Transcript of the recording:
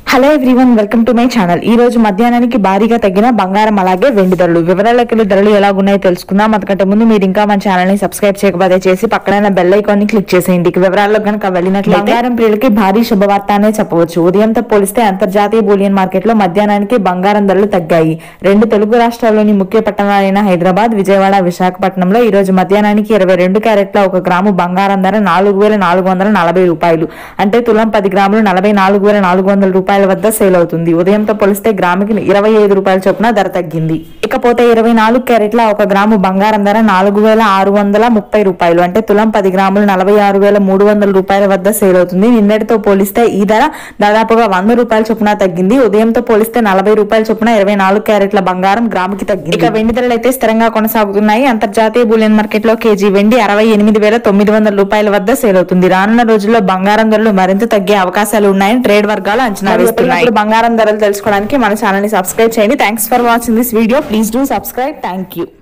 hello everyone welcome to my channel ఈ రోజు మధ్యాహ్నానికి భారీగా తగ్గిన బంగారం అలాగే వెండి ధరలు వివరాలకు వెళ్ళి ధరలు ఎలాగున్నాయో తెలుసుకుందాం అంతకంటే ముందు మీరు ఇంకా మన ఛానల్ ని సబ్స్క్రైబ్ చేయకపోతే చేసి పక్కన బెల్ ఐకాన్ ని క్లిక్ చేసేయండి ఇక వివరాల్లో కనుక వెళ్ళినట్లయితే బంగారం ప్రియులకి భారీ శుభవార్త అనే చెప్పవచ్చు ఉదయంతో పోలిస్తే అంతర్జాతీయ బూలియన్ మార్కెట్ లో మధ్యాహ్నానికి బంగారం ధరలు తగ్గాయి రెండు తెలుగు రాష్ట్రాల్లోని ముఖ్య పట్టణాలైన హైదరాబాద్ విజయవాడ విశాఖపట్నంలో ఈ రోజు మధ్యాహ్నానికి ఇరవై రెండు క్యారెట్ల ఒక గ్రాము బంగారం ధర నాలుగు వేల నాలుగు వందల నలభై రూపాయలు అంటే తులం పది గ్రాములు నలభై నాలుగు వేల నాలుగు వందల రూపాయల వద్ద సేల్ అవుతుంది ఉదయంతో పోలిస్తే గ్రాముకి ఇరవై ఐదు రూపాయల చొప్పున ధర తగ్గింది ఇకపోతే ఇరవై నాలుగు క్యారెట్ల ఒక గ్రాము బంగారం ధర నాలుగు వేల ఆరు వందల ముప్పై రూపాయలు అంటే తులం పది గ్రాములు నలభై ఆరు వేల మూడు వందల రూపాయల వద్ద సేల్ అవుతుంది నిన్నటితో పోలిస్తే ఈ ధర దాదాపుగా వంద రూపాయల చొప్పున తగ్గింది ఉదయంతో పోలిస్తే నలభై రూపాయల చొప్పున ఇరవై నాలుగు క్యారెట్ల బంగారం గ్రాముకి తగ్గింది ఇక వెండి ధరలు అయితే స్థిరంగా కొనసాగుతున్నాయి అంతర్జాతీయ బులియన్ మార్కెట్ లో కేజీ వెండి అరవై ఎనిమిది వేల తొమ్మిది వందల రూపాయల వద్ద సేల్ అవుతుంది రానున్న రోజుల్లో బంగారం ధరలు మరింత తగ్గే అవకాశాలు ఉన్నాయని ట్రేడ్ వర్గాలు అంచనా వేస్తున్నాయి బంగారం ధరలు తెలుసుకోవడానికి మన ఛానల్ ని సబ్స్క్రైబ్ చేయండి thanks for watching this video please do subscribe thank you